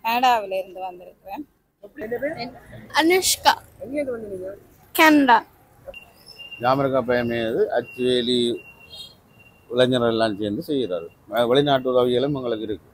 கனடாவில இருந்து வந்திருக்கிறேன் அனுஷ்கா கனடா ஜாமரக்கா பயமையது அச்சுவேலி இளைஞர்கள் எல்லாம் சேர்ந்து செய்கிறாரு அஹ் வெளிநாட்டு உதவிகளும் எங்களுக்கு இருக்கு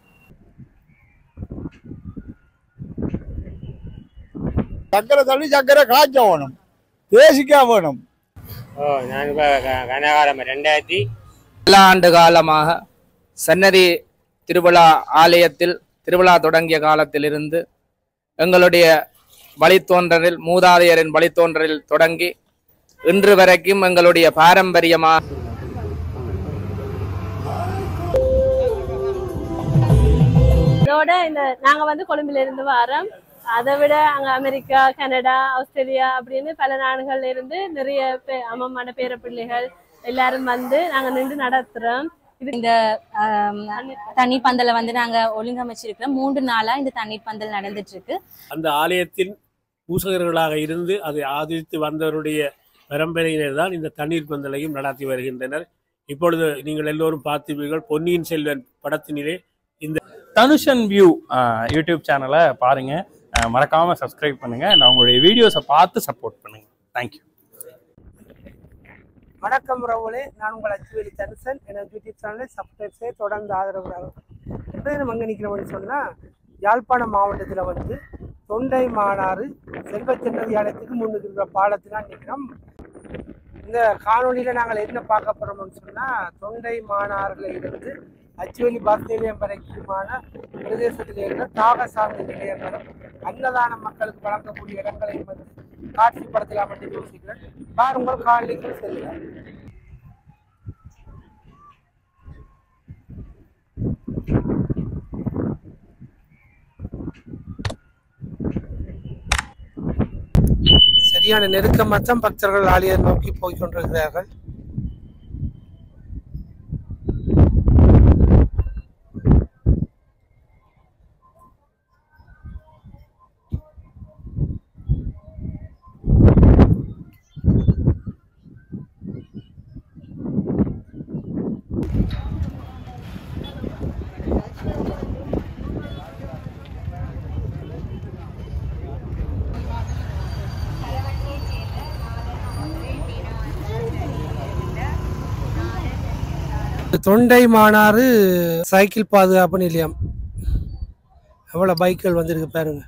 சக்கரை தள்ளி சக்கரை காய்ச்ச வேணும் தேசிக்கா வேணும் ஓ நான் இப்போ கனகாரம் ரெண்டாயிரத்தி பல ஆண்டு காலமாக சன்னதி திருவிழா ஆலயத்தில் திருவிழா தொடங்கிய காலத்திலிருந்து எங்களுடைய வழித்தோன்றலில் மூதாதையரின் வழித்தோன்றலில் தொடங்கி இன்று வரைக்கும் எங்களுடைய பாரம்பரியமாக இதோட இந்த நாங்க வந்து கொழும்புல இருந்து வரோம் அதை விட அங்க அமெரிக்கா கனடா ஆஸ்திரேலியா அப்படின்னு பல நாடுகள்ல இருந்து நிறைய பே- அம்மம்மான பேர பிள்ளைகள் எல்லாரும் வந்து நாங்க நின்று நடத்துறோம் இது இந்த ஆம், தண்ணீர் பந்தலை வந்து நாங்க ஒழுங்கமைச்சிருக்கிறோம் மூன்று நாளா இந்த தண்ணீர் பந்தல் நடந்துட்டு இருக்கு அந்த ஆலயத்தின் பூசகர்களாக இருந்து அதை ஆதரித்து வந்தவருடைய பரம்பரையினர் தான் இந்த தண்ணீர் பந்தலையும் நடத்தி வருகின்றனர் இப்பொழுது நீங்கள் எல்லோரும் பார்த்திருப்பீர்கள் பொன்னியின் செல்வன் படத்தினிலே தனுஷன் வியூ யூடியூப் சேனலை பாருங்க அஹ் மறக்காம சப்ஸ்கிரைப் பண்ணுங்க and அவங்களுடைய வீடியோஸை பார்த்து சப்போர்ட் பண்ணுங்க தேங்க்யூ வணக்கம் ரவுலே நான் உங்கள் அச்சுவேலி தனுசன் எனது யூடியூப் சேனலை சப்ஸ்கிரைப் செய்ய தொடர்ந்து ஆதரவு இப்போ நம்ம எங்கே நிற்கிறோம்னு சொன்னால் யாழ்ப்பாணம் மாவட்டத்தில் வந்து தொண்டை மாநாறு செல்வச்சென்னதி ஆலயத்துக்கு முன்னுக்கு இருக்கிற பாலத்தில் தான் நிற்கிறோம் இந்த காணொளியில் நாங்கள் என்ன பார்க்க போகிறோம்னு சொன்னால் தொண்டை மாநாறில் இருந்து அச்சுவேலி பஸ் நிலையம் வரைக்குமான பிரதேசத்தில் இருக்கிற தாக சார்ந்த நிலையங்களும் அன்னதான மக்களுக்கு வழங்கக்கூடிய இடங்களையும் வந்து காட்சிப்படுத்தலாம் என்று யோசிக்கிறேன் பாருங்கள் காலைக்கு செல்லுங்கள் சரியான நெருக்கமாக தான் பக்தர்கள் ஆலயை நோக்கி போய் கொண்டிருக்கிறார்கள் தொண்டை மாநாறு சைக்கிள் பாதுகாப்பு நிலையம் எவ்வளோ பைக்குகள் வந்திருக்கு பாருங்க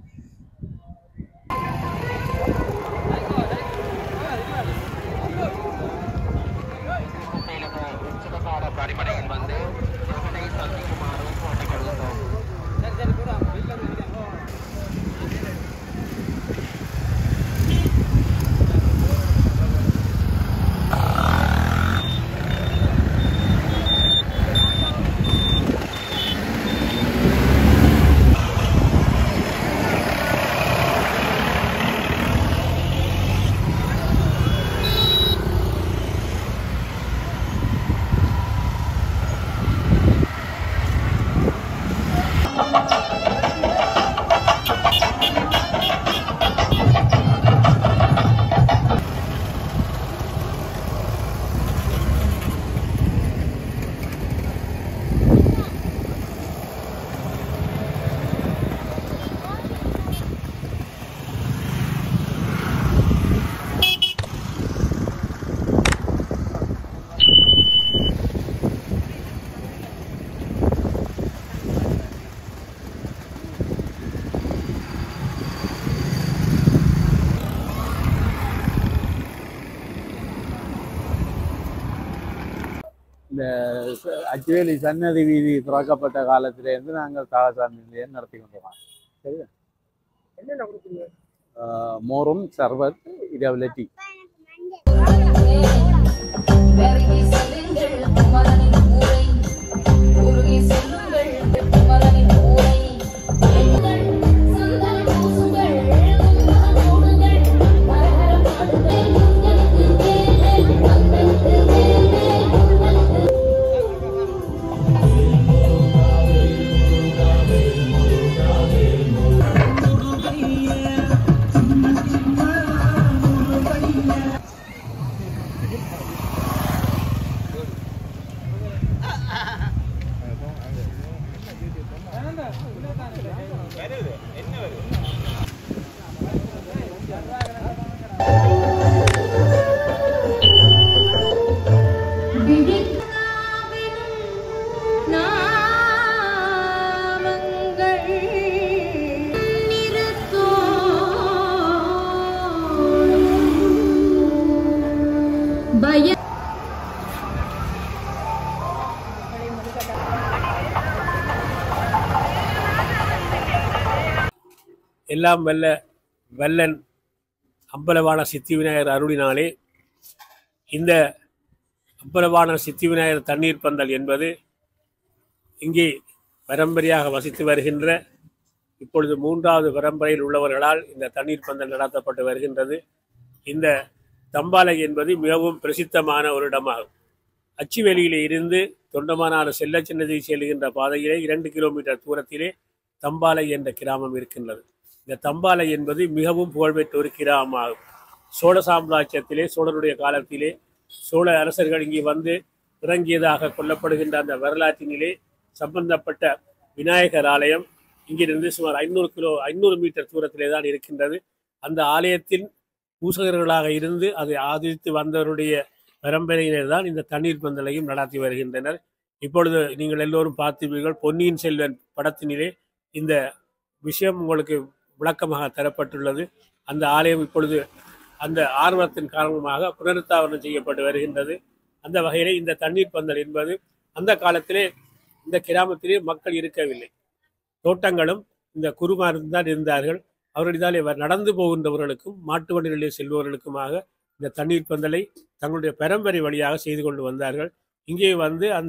இந்த ச- அச்சுவேலி சன்னதி வீதி திறக்கப்பட்ட காலத்திலேருந்து நாங்கள் தாகசாமி நிலையம் நடத்தி கொண்டிருக்கோம் சரியா என்னென்ன கொடுக்குறீங்க ஆஹ் மோரும் சர்பத் இரவுல டீ பய எல்லாம் வல்ல வல்லன் அம்பலவான சித்தி விநாயகர் அருளினாலே இந்த அம்பலவான சித்தி விநாயகர் தண்ணீர் பந்தல் என்பது இங்கே பரம்பரையாக வசித்து வருகின்ற இப்பொழுது மூன்றாவது பரம்பரையில் உள்ளவர்களால் இந்த தண்ணீர் பந்தல் நடத்தப்பட்டு வருகின்றது இந்த தம்பாலை என்பது மிகவும் பிரசித்தமான ஒரு இடமாகும் அச்சுவேலியிலே இருந்து தொண்டமானாறு செல்ல சின்னதி செல்கின்ற பாதையிலே இரண்டு கிலோமீட்டர் தூரத்திலே தம்பாலை என்ற கிராமம் இருக்கின்றது இந்த தம்பாலை என்பது மிகவும் புகழ்பெற்ற ஒரு கிராமமாகும் சோழ சாம்ராஜ்யத்திலே சோழருடைய காலத்திலே சோழ அரசர்கள் இங்கே வந்து இறங்கியதாக கொல்லப்படுகின்ற அந்த வரலாற்றினிலே சம்பந்தப்பட்ட விநாயகர் ஆலயம் இங்கிருந்து சுமார் ஐநூறு கிலோ ஐநூறு மீட்டர் தூரத்திலே தான் இருக்கின்றது அந்த ஆலயத்தின் பூசகர்களாக இருந்து அதை ஆதரித்து வந்தவருடைய பரம்பரையினர் தான் இந்த தண்ணீர் பந்தலையும் நடத்தி வருகின்றனர் இப்பொழுது நீங்கள் எல்லோரும் பார்த்திருப்பீர்கள் பொன்னியின் செல்வன் படத்தினிலே இந்த விஷயம் உங்களுக்கு விளக்கமாக தரப்பட்டுள்ளது அந்த ஆலயம் இப்பொழுது அந்த ஆர்வத்தின் காரணமாக புனருத்தாவனம் செய்யப்பட்டு வருகின்றது அந்த வகையிலே இந்த தண்ணீர் பந்தல் என்பது அந்த காலத்திலே இந்த கிராமத்திலே மக்கள் இருக்கவில்லை தோட்டங்களும் இந்த குருமாரும் தான் இருந்தார்கள் அவர்களிதாலே வ- நடந்து போகின்றவர்களுக்கும் மாட்டு வண்டிகளிலே செல்பவர்களுக்குமாக இந்த தண்ணீர் பந்தலை தங்களுடைய பரம்பரை வழியாக செய்து கொண்டு வந்தார்கள் இங்கே வந்து அந்த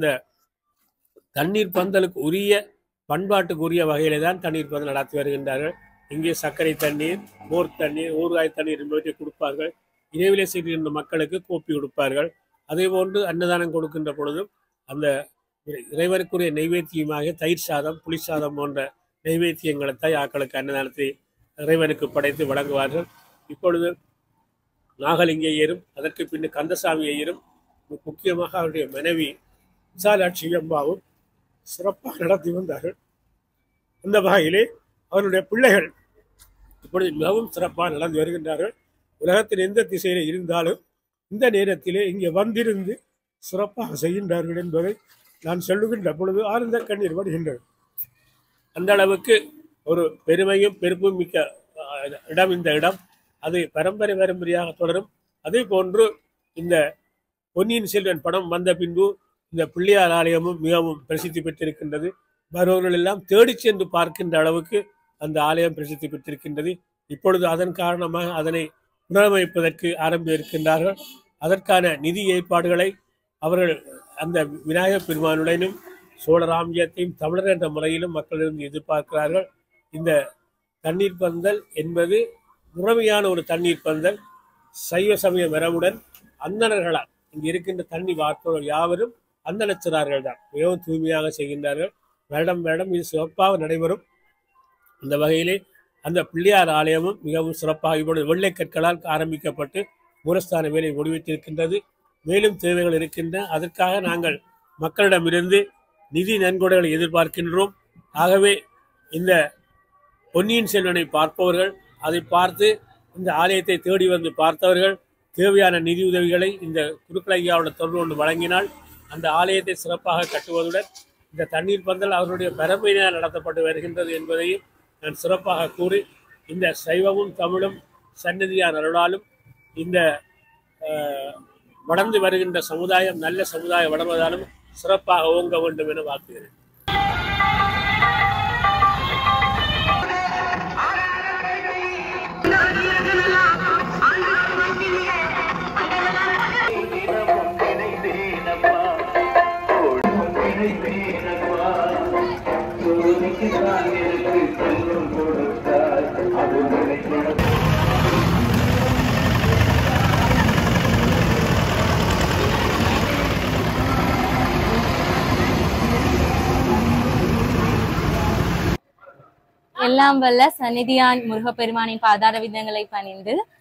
தண்ணீர் பந்தலுக்கு உரிய பண்பாட்டுக்கு உரிய வகையிலே தான் தண்ணீர் பந்தல் நடத்தி வருகின்றார்கள் இங்கே சர்க்கரை தண்ணீர் மோர் தண்ணீர் ஊறுகாய் தண்ணீர் என்பவற்றை கொடுப்பார்கள் இணைவிலே செல்கின்ற மக்களுக்கு கோப்பி கொடுப்பார்கள் அதே போன்று அன்னதானம் கொடுக்கின்ற பொழுதும் அந்த இறை- இறைவனுக்குரிய நைவேத்தியமாக தயிர் சாதம் புளி சாதம் போன்ற நைவேத்தியங்களை தான் ஆக்களுக்கு அன்னதானத்தை இறைவனுக்கு படைத்து வழங்குவார்கள் இப்பொழுது நாகலிங்கையரும் அதற்கு பின் கந்தசாமி ஐயரும் முக்கியமாக அவருடைய மனைவி விசாலாட்சி அம்மாவும் சிறப்பாக நடத்தி வந்தார்கள் அந்த வகையிலே அவருடைய பிள்ளைகள் இப்பொழுது மிகவும் சிறப்பாக நடந்து வருகின்றார்கள் உலகத்தின் எந்த திசையிலே இருந்தாலும் இந்த நேரத்திலே இங்கே வந்திருந்து சிறப்பாக செய்கின்றார்கள் என்பதை நான் சொல்லுகின்ற பொழுது ஆனந்த கண்ணீர் வருகின்றது அந்த அளவுக்கு ஒரு பெருமையும் பெருப்பும் மிக்க அஹ், இடம் இந்த இடம் அது பரம்பரை பரம்பரையாக தொடரும் அதே போன்று இந்த பொன்னியின் செல்வன் படம் வந்த பின்பு இந்த பிள்ளையார் ஆலயமும் மிகவும் பிரசித்தி பெற்றிருக்கின்றது வருபவர்கள் எல்லாம் தேடிச் சென்று பார்க்கின்ற அளவுக்கு அந்த ஆலயம் பிரசித்தி பெற்றிருக்கின்றது இப்பொழுது அதன் காரணமாக அதனை புனரமைப்பதற்கு ஆரம்பி இருக்கின்றார்கள் அதற்கான நிதி ஏற்பாடுகளை அவர்கள் அந்த விநாயகப் பெருமானுடனும் சோழ ராமியத்தையும் தமிழர் என்ற முறையிலும் மக்களிடம் எதிர்பார்க்கிறார்கள் இந்த தண்ணீர் பந்தல் என்பது முறைமையான ஒரு தண்ணீர் பந்தல் சைவ சமய மரபுடன் அந்தணர்களால் இங்கு இருக்கின்ற தண்ணி வார்ப்பவர்கள் யாவரும் அந்தணச்சிறார்கள் தான் மிகவும் தூய்மையாக செய்கின்றார்கள் வருடம் வருடம் இது சிறப்பாக நடைபெறும் அந்த வகையிலே அந்த பிள்ளையார் ஆலயமும் மிகவும் சிறப்பாக இப்பொழுது வெள்ளை கற்களால் ஆரம்பிக்கப்பட்டு மூலஸ்தான வேலை முடிவிட்டிருக்கின்றது மேலும் தேவைகள் இருக்கின்ற அதற்காக நாங்கள் மக்களிடமிருந்து நிதி நன்கொடைகளை எதிர்பார்க்கின்றோம் ஆகவே இந்த பொன்னியின் செல்வனை பார்ப்பவர்கள் அதை பார்த்து இந்த ஆலயத்தை தேடி வந்து பார்த்தவர்கள் தேவையான நிதி உதவிகளை இந்த குருக்கள் ஐயாவோட தொடர்பு கொண்டு வழங்கினால் அந்த ஆலயத்தை சிறப்பாக கட்டுவதுடன் இந்த தண்ணீர் பந்தல் அவர்களுடைய பரம்பரையினால் நடத்தப்பட்டு வருகின்றது என்பதையும் நான் சிறப்பாக கூறி இந்த சைவமும் தமிழும் சன்னதியார் அருளாலும் இந்த அஹ், வளர்ந்து வருகின்ற சமுதாயம் நல்ல சமுதாயம் வளர்வதாலும் சிறப்பாக ஓங்க வேண்டும் என வாக்குகிறேன் எல்லாம் வல்ல சந்நிதியான் முருகப்பெருமானின் பாதார விதங்களை பணிந்து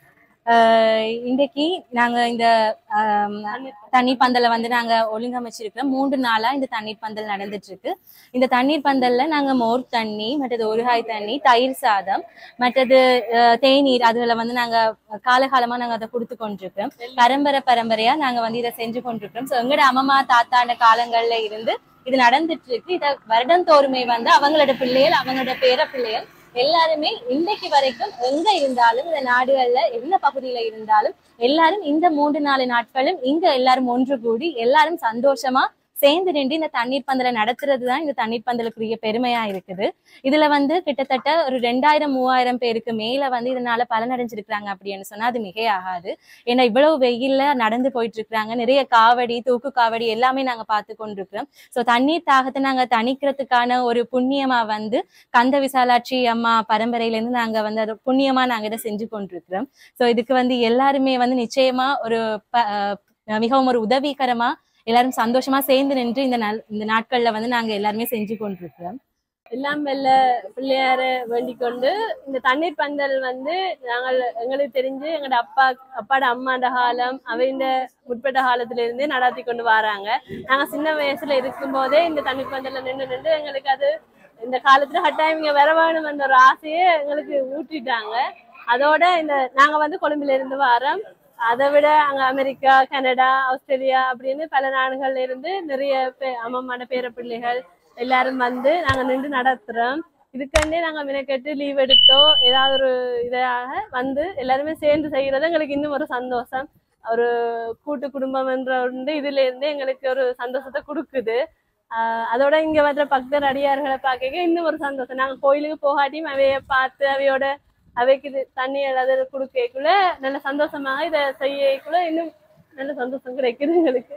ஆஹ் இன்றைக்கு நாங்க இந்த ஆம், தண்ணீர் பந்தலை வந்து நாங்க ஒழுங்கமைச்சிருக்கிறோம் மூன்று நாளா இந்த தண்ணீர் பந்தல் நடந்துட்டு இருக்கு இந்த தண்ணீர் பந்தல்ல நாங்க மோர் தண்ணி மற்றது ஒருகாய் தண்ணி தயிர் சாதம் மற்றது ஆஹ், தேநீர் அதுல வந்து நாங்க காலகாலமா நாங்க அதை கொடுத்து கொண்டிருக்கிறோம் பரம்பரை பரம்பரையா நாங்க வந்து இதை செஞ்சு கொண்டிருக்கிறோம் ஸோ எங்களோட அம்மா தாத்தான காலங்கள்ல இருந்து இது நடந்துட்டு இருக்கு இதை வருடந்தோறுமே வந்து அவங்களோட பிள்ளைகள் அவங்களோட பேர பிள்ளைகள் எல்லாருமே இன்றைக்கு வரைக்கும் எங்க இருந்தாலும் இந்த நாடுகள்ல என்ன பகுதியில இருந்தாலும் எல்லாரும் இந்த மூன்று நாலு நாட்களும் இங்க எல்லாரும் ஒன்று கூடி எல்லாரும் சந்தோஷமா சேர்ந்து நின்று இந்த தண்ணீர் பந்தலை நடத்துறது தான் இந்த தண்ணீர் பந்தலுக்குரிய பெருமையா இருக்குது இதுல வந்து கிட்டத்தட்ட ஒரு ரெண்டாயிரம் மூவாயிரம் பேருக்கு மேல வந்து இதனால பலனடைஞ்சிருக்கிறாங்க அப்படின்னு சொன்னா அது மிகையாகாது ஏன்னா இவ்வளவு வெயில்ல நடந்து போயிட்டு இருக்கிறாங்க நிறைய காவடி தூக்கு காவடி எல்லாமே நாங்க பார்த்து கொண்டிருக்கிறோம் ஸோ தண்ணீர் தாகத்தை நாங்க தணிக்கிறதுக்கான ஒரு புண்ணியமா வந்து கந்த விசாலாட்சி அம்மா பரம்பரையில இருந்து நாங்க வந்து அது புண்ணியமா நாங்க இதை செஞ்சு கொண்டிருக்கிறோம் ஸோ இதுக்கு வந்து எல்லாருமே வந்து நிச்சயமா ஒரு ப- அஹ் மிகவும் ஒரு உதவிகரமா எல்லாரும் சந்தோஷமா சேர்ந்து நின்று இந்த நாள் இந்த நாட்கள்ல வந்து நாங்க எல்லாருமே செஞ்சு கொண்டிருக்கிறோம் எல்லாம் வெல்ல பிள்ளையார வேண்டிக் கொண்டு இந்த தண்ணீர் பந்தல் வந்து நாங்கள் எங்களுக்கு தெரிஞ்சு எங்களோட அப்பா அப்பாட அம்மாண்ட காலம் அவைந்த முற்பட்ட காலத்துல இருந்தே நடாத்தி கொண்டு வராங்க நாங்க சின்ன வயசுல இருக்கும் போதே இந்த தண்ணீர் பந்தல்ல நின்று நின்று எங்களுக்கு அது இந்த காலத்துல கட்டாயம் இங்க வர வேணும் என்ற ஒரு ஆசையை எங்களுக்கு ஊட்டிட்டாங்க அதோட இந்த நாங்க வந்து கொழும்புல இருந்து வரோம் அதை விட அங்க அமெரிக்கா கனடா ஆஸ்திரேலியா அப்படின்னு பல நாடுகள்ல இருந்து நிறைய பே அம்மம்மான பேர பிள்ளைகள் எல்லாரும் வந்து நாங்க நின்று நடத்துறோம் இதுக்காண்டே நாங்க மினக்கெட்டு லீவ் எடுத்தோ ஏதாவது ஒரு இதாக வந்து எல்லாருமே சேர்ந்து செய்யறது எங்களுக்கு இன்னும் ஒரு சந்தோஷம் ஒரு கூட்டு குடும்பம் என்ற ஒன்று இதுல இருந்து எங்களுக்கு ஒரு சந்தோஷத்தை கொடுக்குது ஆஹ் அதோட இங்க வர்ற பக்தர் அடியார்களை பார்க்க இன்னும் ஒரு சந்தோஷம் நாங்க கோயிலுக்கு போகாட்டியும் அவைய பார்த்து அவையோட அவைக்கு இது தண்ணி ஏதாவது கொடுக்கக்குள்ள நல்ல சந்தோஷமாக இதை செய்யக்குள்ள இன்னும் நல்ல சந்தோஷம் கிடைக்குது எங்களுக்கு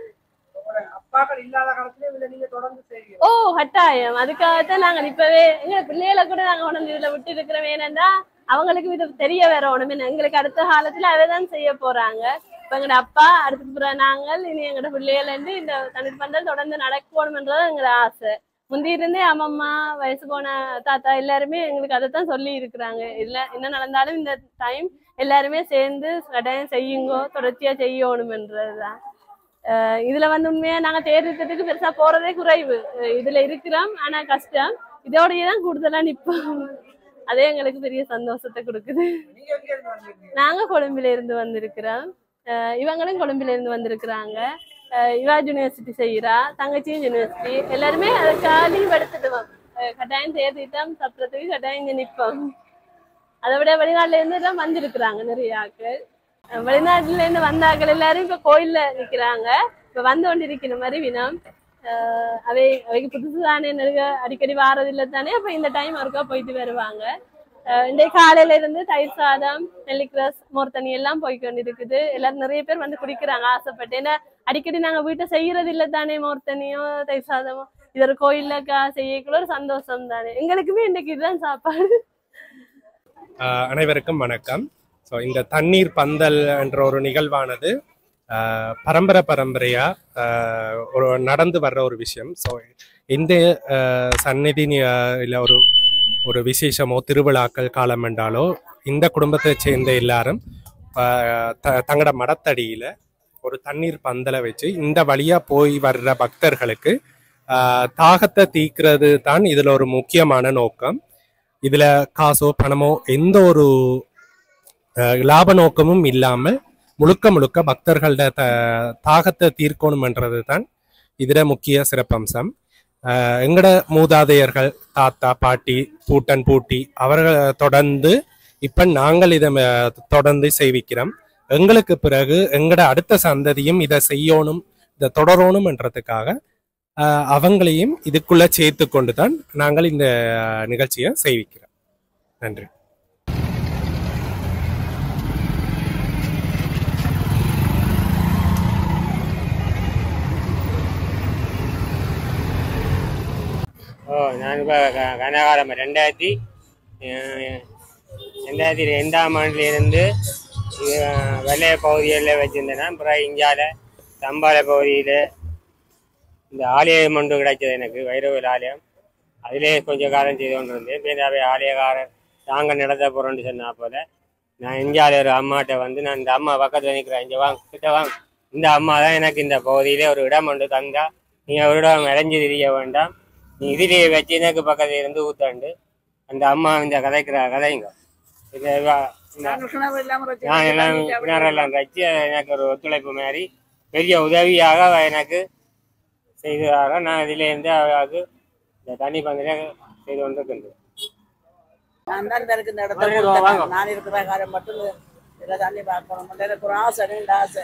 அப்பாக்கள் இல்லாத காலத்துல இதுல நீங்க தொடர்ந்து செய்வீங்க ஓ கட்டாயம் அதுக்காகத்தான் நாங்க இப்பவே எங்க பிள்ளைகளை கூட நாங்க உடனே இதுல விட்டு இருக்கிறோம் ஏனென்றா அவங்களுக்கு இது தெரிய வேற ஒண்ணுமே எங்களுக்கு அடுத்த காலத்துல அதைதான் செய்ய போறாங்க இப்ப எங்கட அப்பா அடுத்து போற நாங்கள் இனி எங்கட பிள்ளைகள் வந்து இந்த தண்ணீர் பந்தல் தொடர்ந்து நடக்கணும்ன்றது எங்களோட ஆசை முந்தி இருந்தே அம்மம்மா வயசு போன தாத்தா எல்லாருமே எங்களுக்கு அதைத்தான் சொல்லி இருக்கிறாங்க இல்ல என்ன நடந்தாலும் இந்த டைம் எல்லாருமே சேர்ந்து கட்டாயம் செய்யுங்கோ தொடர்ச்சியா செய்யணும்ன்றதுதான் அஹ் இதுல வந்து உண்மையா நாங்க தேர்தலுக்கு பெருசா போறதே குறைவு அஹ் இதுல இருக்கிறோம் ஆனா கஷ்டம் இதோடயே தான் கூடுதலா நிப்போம் அதே எங்களுக்கு பெரிய சந்தோஷத்தை கொடுக்குது நீங்க எங்க இருந்து வந்திருக்கீங்க நாங்க கொழும்புல இருந்து வந்திருக்கிறோம் அஹ் இவங்களும் கொழும்புல இருந்து வந்திருக்கிறாங்க அஹ் இவா யூனிவர்சிட்டி செய்யறா தங்கச்சியும் யூனிவர்சிட்டி எல்லாருமே அதுக்காக லீவ் எடுத்துடுவோம் அஹ் கட்டாயம் தேர்திட்டம் சப்புறத்துக்கு கட்டாயம் இங்க நிப்போம் அதை விட வெளிநாட்டுல இருந்து எல்லாம் வந்திருக்கிறாங்க நிறைய ஆட்கள் அஹ் வெளிநாட்டுல இருந்து வந்த ஆட்கள் எல்லாரும் இப்ப கோயில்ல நிக்கிறாங்க இப்ப வந்து கொண்டு இருக்கிற மாதிரி வினம் அஹ் அவை அவைக்கு புதுசு தானே நெருங்க அடிக்கடி வாரதில்லை தானே அப்ப இந்த டைம் ஒருக்கா போயிட்டு வருவாங்க அஹ் இன்றைய காலையில இருந்து தயிர் சாதம் நெல்லிக்கிரஸ் மோர் தண்ணி எல்லாம் போய் கொண்டு இருக்குது எல்லாரும் நிறைய பேர் வந்து குடிக்கிறாங்க ஆசைப்பட்டு ஏன்னா அடிக்கடி நாங்க வீட்டை செய்யறது இல்லை தானே மோர் தண்ணியோ தயிர் சாதமோ இது ஒரு கோயில்லக்கா செய்யக்குள்ள ஒரு சந்தோஷம் தானே எங்களுக்குமே இன்னைக்கு இதுதான் சாப்பாடு ஆஹ் அனைவருக்கும் வணக்கம் ஸோ இந்த தண்ணீர் பந்தல் என்ற ஒரு நிகழ்வானது ஆஹ் பரம்பரை பரம்பரையா ஆஹ் ஒரு நடந்து வர்ற ஒரு விஷயம் ஸோ இந்த ஆஹ் சந்நிதி இல்லை ஒரு ஒரு விசேஷமோ திருவிழாக்கள் காலம் என்றாலோ இந்த குடும்பத்தை சேர்ந்த எல்லாரும் ஆஹ் த தங்களோட மடத்தடியில் ஒரு தண்ணீர் பந்தலை வச்சு இந்த வழியா போய் வர்ற பக்தர்களுக்கு ஆஹ் தாகத்தை தீக்கிறது தான் இதுல ஒரு முக்கியமான நோக்கம் இதுல காசோ பணமோ எந்த ஒரு அஹ், லாப நோக்கமும் இல்லாமல் முழுக்க முழுக்க பக்தர்களோட த தாகத்தை தீர்க்கணும்ன்றது தான் இதுல முக்கிய சிறப்பம்சம் அஹ், எங்கட மூதாதையர்கள் தாத்தா பாட்டி பூட்டன் பூட்டி அவர்கள் தொடர்ந்து இப்ப நாங்கள் இதை அஹ், தொடர்ந்து செய்விக்கிறோம் எங்களுக்கு பிறகு எங்கட அடுத்த சந்ததியும் இதை செய்யணும் இதை தொடரணும்ன்றதுக்காக அஹ், அவங்களையும் இதுக்குள்ள சேர்த்து கொண்டு தான் நாங்கள் இந்த அஹ், நிகழ்ச்சியை செய்விக்கிறோம் நன்றி ஓ நான் இப்போ கனகாலம் ரெண்டாயிரத்தி அஹ், ரெண்டாயிரத்தி ரெண்டாம் ஆண்டுலேருந்து வெள்ளைய பகுதிகளில் வச்சுருந்தேன் அப்புறம் இந்தியாவில் தம்பால பகுதியில் இந்த ஆலயம் ஒன்று கிடைச்சது எனக்கு வைரவல் ஆலயம் அதிலே கொஞ்சம் காலம் செய்து கொண்டு இருந்தேன் பேராவே ஆலயக்காரர் நாங்கள் நடத்த போகிறோம்னு சொன்னா போல நான் இந்தியாவில் ஒரு அம்மாட்ட வந்து நான் இந்த அம்மா பக்கத்தில் நிற்கிறேன் இங்கே வாங்க கிட்ட வாங்க இந்த அம்மா தான் எனக்கு இந்த பகுதியிலே ஒரு இடம் ஒன்று தந்தா நீங்கள் ஒரு இடம் இடைஞ்சு தெரிய வேண்டாம் நீ இதிலேயே வச்சு எனக்கு பக்கத்தில் இருந்து ஊத்தாண்டு அந்த அம்மா இந்த கதைக்கிற கதைங்க இந்த இவ- இந்த- நான் எல்லாம் கிணறெல்லாம் வச்சு எனக்கு ஒரு ஒத்துழைப்பு மாதிரி பெரிய உதவியாக அவ எனக்கு செய்ததாக நான் இதிலேருந்து அவளுக்கு இந்த தண்ணி பந்தில செய்து கொண்டிருக்கின்றேன் நான் தான் இருக்கு இந்த இடத்த வாங்க, கொடுத்தேன். வாங்க. நான் இருக்கிற காலம் மட்டும் இதில் தண்ணி பார்க்கணும் எனக்கு ஒரு ஆசை ரெண்டு ஆசை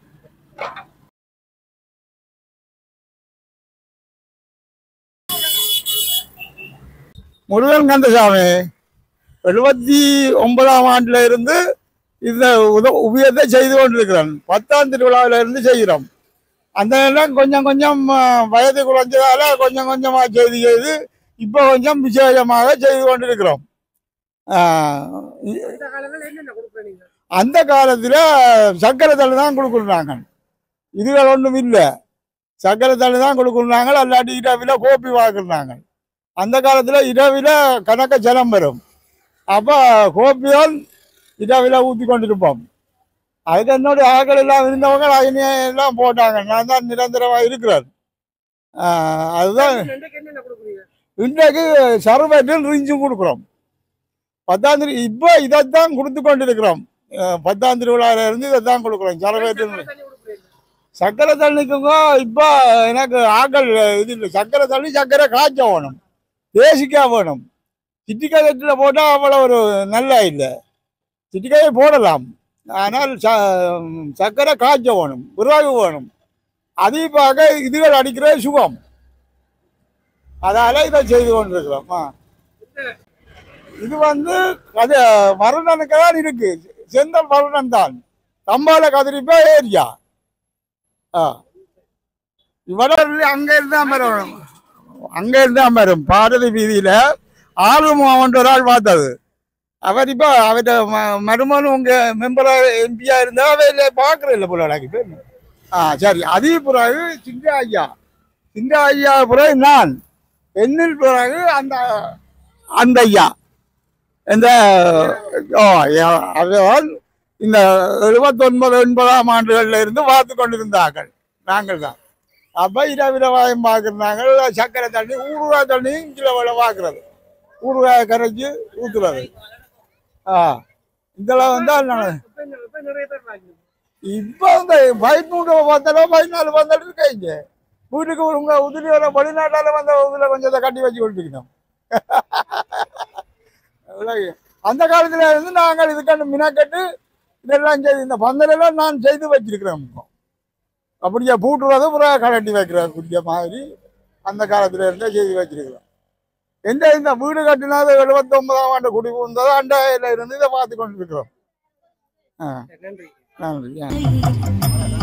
முருகன் கந்தசாமி எழுபத்தி ஒன்பதாம் ஆண்டுல இருந்து இந்த உத உபயத்தை செய்து கொண்டிருக்கிறேன் பத்தாம் திருவிழாவில இருந்து செய்கிறோம் அந்த நேரம் கொஞ்சம் கொஞ்சம் ஆ, வயது குறைஞ்சதால கொஞ்சம் கொஞ்சமா செய்து செய்து இப்போ கொஞ்சம் விசேஷமாக செய்து கொண்டிருக்கிறோம் ஆ, இ- இந்த காலங்களில் என்னென்ன கொடுக்குற நீங்க அந்த காலத்துல சக்கரை தள்ளு தான் கொடுக்குறாங்க இதுகள் ஒன்றும் இல்லை சக்கரை தள்ளு தான் கொடுக்குறாங்க அல்லாட்டி இரவில கோப்பி வாக்குறாங்க அந்த காலத்துல இரவில கணக்க ஜலம் வரும் அப்ப கோப்பி தான் இரவில ஊத்தி கொண்டிருப்போம் அதுக்கு என்னுடைய ஆக்கள் எல்லாம் இருந்தவங்க அதினே எல்லாம் போட்டாங்க நான் தான் நிரந்தரமா இருக்கிறேன் ஆஹ் அதுதான் இன்றைக்கு என்னென்ன கொடுக்குறீங்க இன்றைக்கு சர்வத்தில் ரிஞ்சும் கொடுக்குறோம் பத்தாம் திரு இப்போ இதைத்தான் கொடுத்து கொண்டிருக்கிறோம் அஹ் பத்தாம் திருவிழாவில இருந்து இதைத்தான் கொடுக்குறோம் சர்வத்தில் தண்ணி கொடுக்குறீங்க சக்கரை தண்ணிக்குங்க இப்போ எனக்கு ஆக்கள் இது இல்லை சக்கரை தண்ணி சக்கரை காய்ச்ச வேணும் தேசிக்காய் வேணும் சிட்டிக்காய் தட்டில் போட்டால் அவ்வளோ ஒரு நல்லா இல்லை சிட்டிக்காயை போடலாம் ஆனால் ச சக்கரை காய்ச்ச வேணும் விறகு வேணும் அதையும் பார்க்க இதுகள் அடிக்கிற சுகம் அதால இதை செய்து கொண்டிருக்கிறோம் ஆ. இது வந்து அது வருணனுக்கு தான் இருக்கு செந்தல் வருணன் தான் தம்பால கதிரிப்பா ஏரியா ஆ இவ்வளவு அங்க இருந்தா வரும் அங்க இருந்தா வரும் பாரதி வீதியில ஆளும் அவன் ஒரு ஆள் பார்த்தது அவர் இப்ப அவர்கிட்ட மருமகன் உங்க மெம்பரா எம்பியா இருந்தா அவையில பாக்குற இல்ல போல எனக்கு பேர் ஆ சரி அதே பிறகு சிங்க ஐயா சிங்க ஐயா பிறகு நான் என்னில் பிறகு அந்த அந்த ஐயா இந்த ஓ அவர் இந்த எழுபத்தொன்பது எண்பதாம் ஆண்டுகள்ல இருந்து பார்த்து கொண்டிருந்தார்கள் நாங்கள் தான் அப்ப இரவிரவாயம் பார்க்குறாங்க சக்கரை தண்ணி ஊறுகாய் தண்ணி கிலோவில் பார்க்கறது ஊறுகாய் கரைச்சி ஊத்துறது ஆ இதெல்லாம் வந்து நான் இப்ப என்ன- இப்ப நிறைய பேர் வாங்கி இப்போ இந்த பதிமூன்று பத்தளவு பதினாலு பந்தல் இருக்காங்க வீட்டுக்கு உங்க உதிரி வர வெளிநாட்டால வந்த இதுல கொஞ்சம் இதை கட்டி வச்சு கொண்டிருக்கணும் அவ்வளவு. அந்த காலத்துல இருந்து நாங்கள் இதுக்கான மினக்கட்டு இதெல்லாம் செய்து இந்த பந்தலெல்லாம் நான் செய்து வச்சிருக்கிறேன் இப்போ. அப்படியே பூட்டுறது புறா கலட்டி வைக்கிறேன் குடிய மாதிரி அந்த காலத்துல இருந்தே செய்து வச்சிருக்கிறோம் எந்த இந்த வீடு கட்டினது எழுபத்தி ஒன்பதாம் ஆண்டு குடி புகுந்தது அண்டையில இருந்து இதை பார்த்து கொண்டிருக்கிறோம் ஆ நன்றி நன்றி ஆ.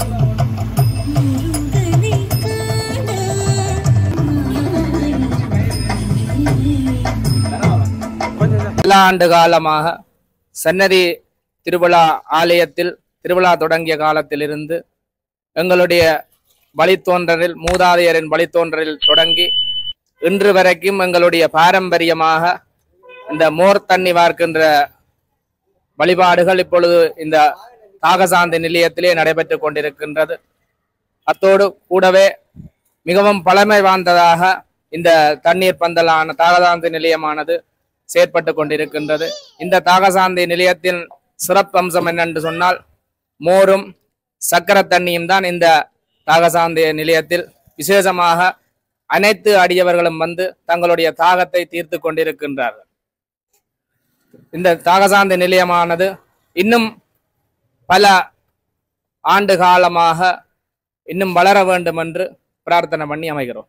பல ஆண்டு காலமாக சன்னதி திருவிழா ஆலயத்தில் திருவிழா தொடங்கிய காலத்திலிருந்து எங்களுடைய வழித்தோன்றலில் மூதாதையரின் வழித்தோன்றலில் தொடங்கி இன்று வரைக்கும் எங்களுடைய பாரம்பரியமாக இந்த மோர் தண்ணி வார்க்கின்ற வழிபாடுகள் இப்பொழுது இந்த தாகசாந்தி நிலையத்திலே நடைபெற்றுக் கொண்டிருக்கின்றது அத்தோடு கூடவே மிகவும் பழமை வாய்ந்ததாக இந்த தண்ணீர் பந்தலான தாகசாந்தி நிலையமானது செயற்பட்டு கொண்டிருக்கின்றது இந்த தாகசாந்தி நிலையத்தின் சிறப்பம்சம் என்னென்று சொன்னால் மோரும் சக்கர தண்ணியும் தான் இந்த தாகசாந்தி நிலையத்தில் விசேஷமாக அனைத்து அடியவர்களும் வந்து தங்களுடைய தாகத்தை தீர்த்து கொண்டிருக்கின்றார்கள் இந்த தாகசாந்தி நிலையமானது இன்னும் பல ஆண்டு காலமாக இன்னும் வளர வேண்டும் என்று பிரார்த்தனை பண்ணி அமைகிறோம்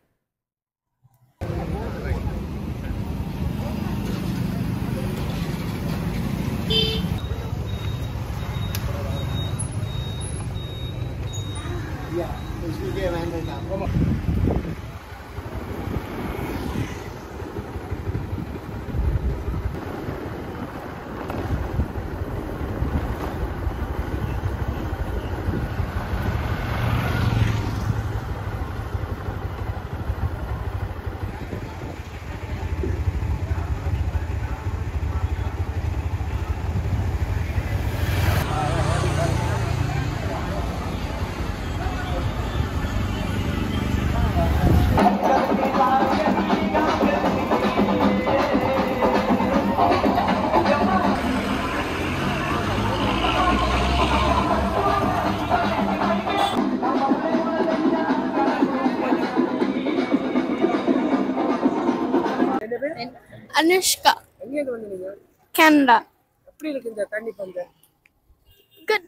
அனுஷ்கா எங்கேருந்து வந்து நீங்க கனடா எப்படி இருக்கு இந்த தண்ணி பந்தல் குட்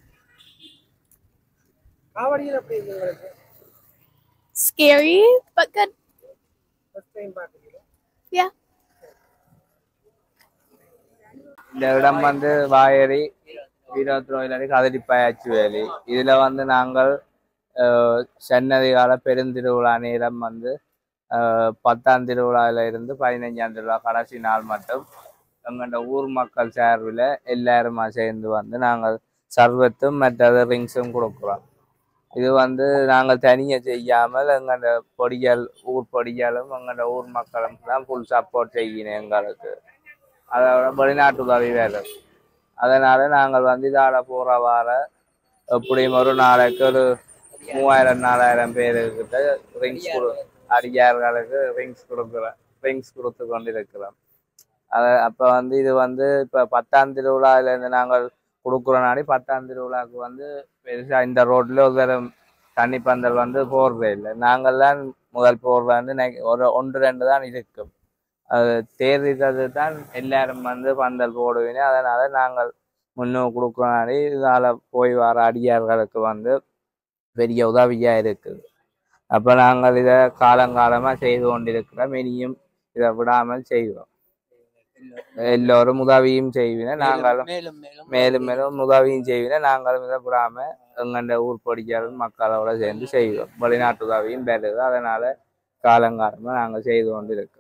காவடியில் எப்படி இருக்கு உங்களுக்கு scary but good first time பார்க்குறீங்க யா இந்த இடம் வந்து வாயரி வீரத்ரோயிலடி கதிரிப்பாயாச்சி வேலி இதுல வந்து நாங்கள் அஹ், சன்னதி கால பெருந்திருவிழா நேரம் வந்து அஹ், பத்தாம் திருவிழால இருந்து பதினைஞ்சாம் திருவிழா கடைசி நாள் மட்டும் எங்களோட ஊர் மக்கள் சார்பில் எல்லாருமா சேர்ந்து வந்து நாங்கள் சர்வத்தும் மற்றது ரிங்ஸும் கொடுக்குறோம் இது வந்து நாங்கள் தனியாக செய்யாமல் எங்களோட பொடியல் ஊர் பொடியலும் எங்களோட ஊர் மக்களும் தான் ஃபுல் சப்போர்ட் செய்யணும் எங்களுக்கு அதோட வெளிநாட்டு உதவி வேலை அதனால நாங்கள் வந்து இதால போற வார எப்படியும் ஒரு நாளைக்கு ஒரு மூவாயிரம் நாலாயிரம் பேருக்கிட்ட ரிங்ஸ் கொடு அடியார்களுக்கு ரிங்ஸ் கொடுக்குறோம் ரிங்ஸ் கொடுத்து கொண்டு இருக்கிறோம் அதை அப்போ வந்து இது வந்து இப்போ பத்தாம் திருவிழாவிலேருந்து நாங்கள் கொடுக்குற நாடி பத்தாம் திருவிழாவுக்கு வந்து பெருசாக இந்த ரோட்ல ஒரு தரம் தண்ணி பந்தல் வந்து போடுறதே இல்லை நாங்கள் தான் முதல் போடுறது வந்து ஒரு ஒன்று ரெண்டு தான் இருக்கும் அது தேர்ந்தது தான் எல்லாரும் வந்து பந்தல் போடுவீங்க அதனால நாங்கள் முன்னும் கொடுக்குறனாடி இதனால போய் வர அடியார்களுக்கு வந்து பெரிய உதவியா இருக்குது அப்ப நாங்கள் இதை காலங்காலமா செய்து கொண்டிருக்கிறோம் இனியும் இதை விடாமல் செய்கிறோம் எல்லோரும் உதவியும் செய்வின நாங்களும் மேலும் மேலும் மேலும் மேலும் உதவியும் செய்வின நாங்களும் இதை விடாம எங்கண்ட ஊர் பொடியாரும் மக்களோட சேர்ந்து செய்வோம் வெளிநாட்டு உதவியும் பெறுது அதனால காலங்காலமா நாங்கள் செய்து கொண்டிருக்கிறோம்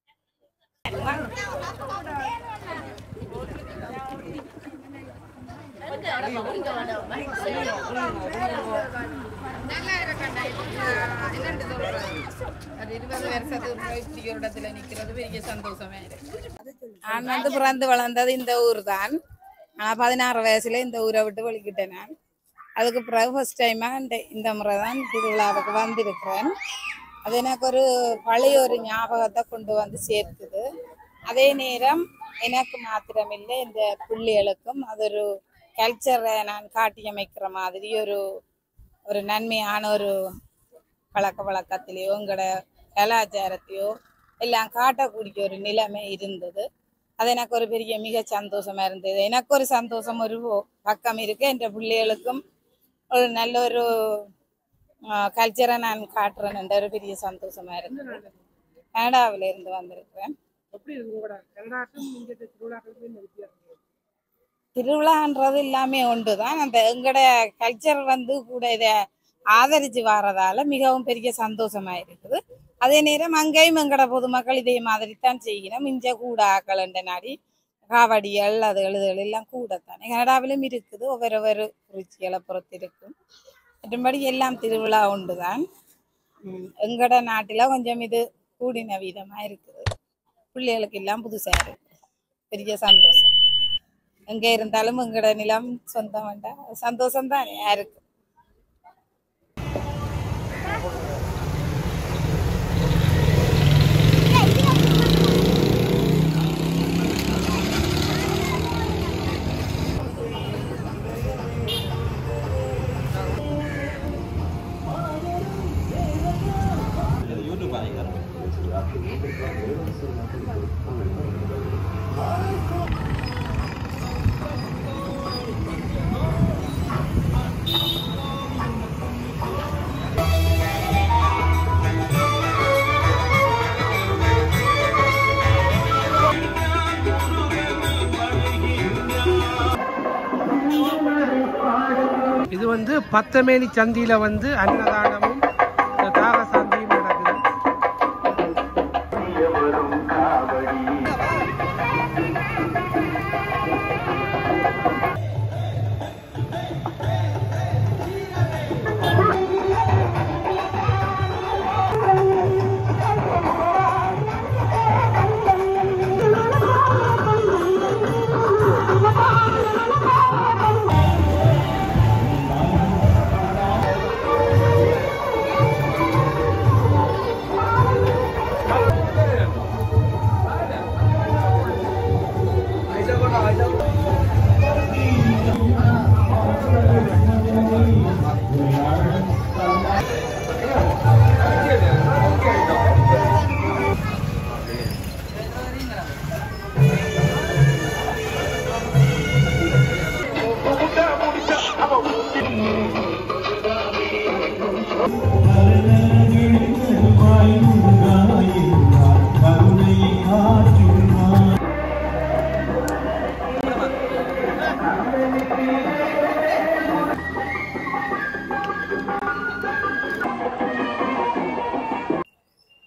இருபது வருஷத்துக்கு இப்படி ஒரு இடத்துல நிக்கிறது பெரிய சந்தோஷமே இருக்கு நான் வந்து பிறந்து வளர்ந்தது இந்த ஊர் தான் ஆனால் பதினாறு வயசுல இந்த ஊரை விட்டு வெளிக்கிட்டேன் நான் அதுக்கு பிறகு ஃபர்ஸ்ட் டைமாக இந்த இந்த முறை தான் திருவிழாவுக்கு வந்திருக்கிறேன் அது எனக்கு ஒரு பழைய ஒரு ஞாபகத்தை கொண்டு வந்து சேர்க்குது அதே நேரம் எனக்கு மாத்திரமில்லை இந்த பிள்ளைகளுக்கும் அது ஒரு கல்ச்சரை நான் காட்டியமைக்கிற மாதிரி ஒரு ஒரு நன்மையான ஒரு பழக்க வழக்கத்திலேயோ எங்களோட கலாச்சாரத்தையோ எல்லாம் காட்டக்கூடிய ஒரு நிலைமை இருந்தது அது எனக்கு ஒரு பெரிய மிக சந்தோஷமா இருந்தது எனக்கு ஒரு சந்தோஷம் ஒரு பக்கம் இருக்கு என் பிள்ளைகளுக்கும் ஒரு நல்ல ஒரு கல்ச்சரை நான் காட்டுறேன் ஒரு பெரிய சந்தோஷமா இருந்தது கனடாவில இருந்து வந்திருக்கிறேன் எப்படி இருக்கு உங்களோட கனடாக்கும் இங்கே திருவிழாக்களுக்கும் என்ன வித்தியாசம் திருவிழான்றது எல்லாமே ஒன்று தான் அந்த எங்களோட கல்ச்சர் வந்து கூட இதை ஆதரிச்சு வர்றதால மிகவும் பெரிய சந்தோஷமா இருக்குது அதே நேரம் அங்கேயும் எங்களோட பொதுமக்கள் இதே மாதிரி தான் செய்யணும் இஞ்ச கூட ஆக்கள் என்ற நாடி காவடிகள் அது எழுதுகள் எல்லாம் கூடத்தானே கனடாவிலும் இருக்குது ஒவ்வொரு ஒவ்வொரு குறிச்சிகளை பொறுத்து இருக்கும் மற்றும்படி எல்லாம் திருவிழா உண்டு தான் எங்களோட நாட்டில் கொஞ்சம் இது கூடின விதமா இருக்குது பிள்ளைகளுக்கு எல்லாம் புதுசா இருக்கு பெரிய சந்தோஷம் எங்க இருந்தாலும் எங்களோட நிலம் சொந்தம் வேண்டாம் சந்தோஷம் தானே யாருக்கு இது வந்து பத்தமேனி சந்தியில வந்து அன்னதானமும் இந்த தாக சாந்தியும் நடக்குது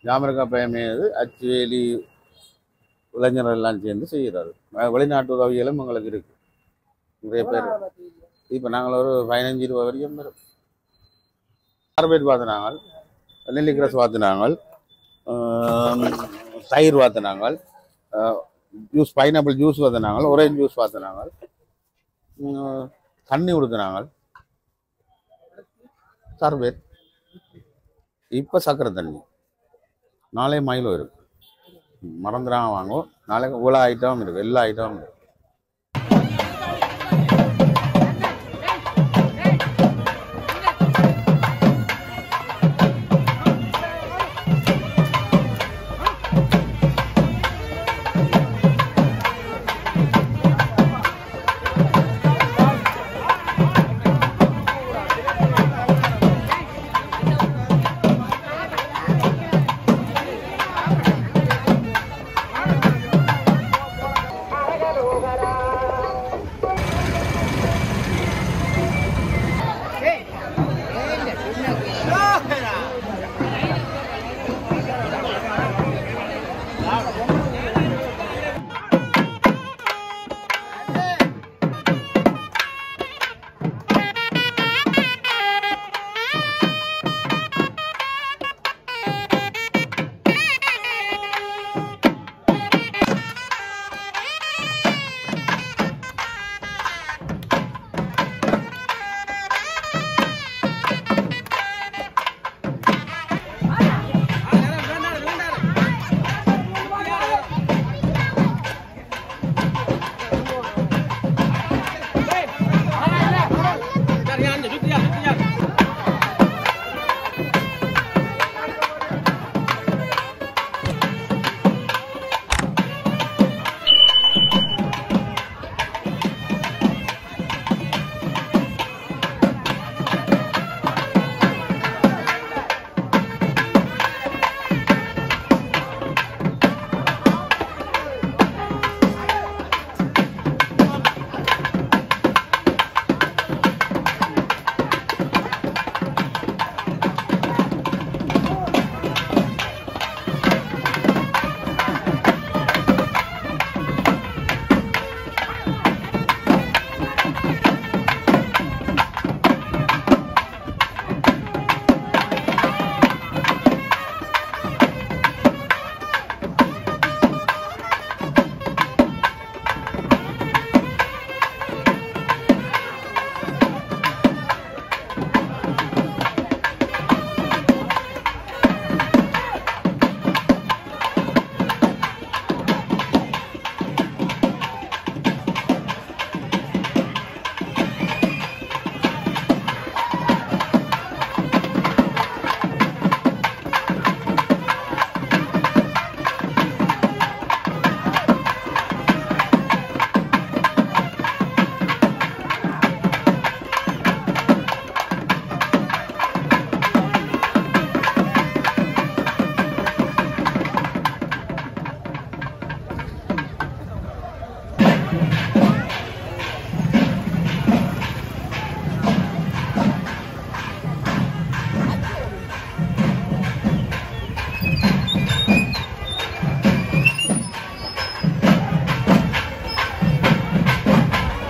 ஜாமரக்கா பயமேது அச்சுவேலி இளைஞர்கள் எல்லாம் சேர்ந்து செய்கிறாரு வ- வெளிநாட்டு உதவிகளும் எங்களுக்கு இருக்கு நிறைய பேர் இப்போ நாங்கள் ஒரு பதினஞ்சு இருபது வரைக்கும் வரும் கார்பேட் பார்த்துனாங்க நெல்லிக்கிரஸ் பார்த்துனாங்க தயிர் பார்த்துனாங்க ஜூஸ் பைனாப்பிள் ஜூஸ் பார்த்துனாங்க ஒரேஞ்ச் ஜூஸ் பார்த்துனாங்க தண்ணி கொடுத்துனாங்க சர்பேட் இப்போ சக்கரை தண்ணி நாளே மயிலும் இருக்கு மறந்துடாம வாங்கும் நாளைக்கு இவ்வளோ ஐட்டமும் இருக்கு எல்லா ஐட்டமும் இருக்கு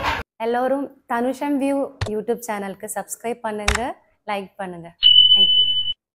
எல்லோரும் தனுஷம் வியூ யூடியூப் சேனலுக்கு சப்ஸ்கிரைப் பண்ணுங்க லைக் பண்ணுங்க தேங்க்யூ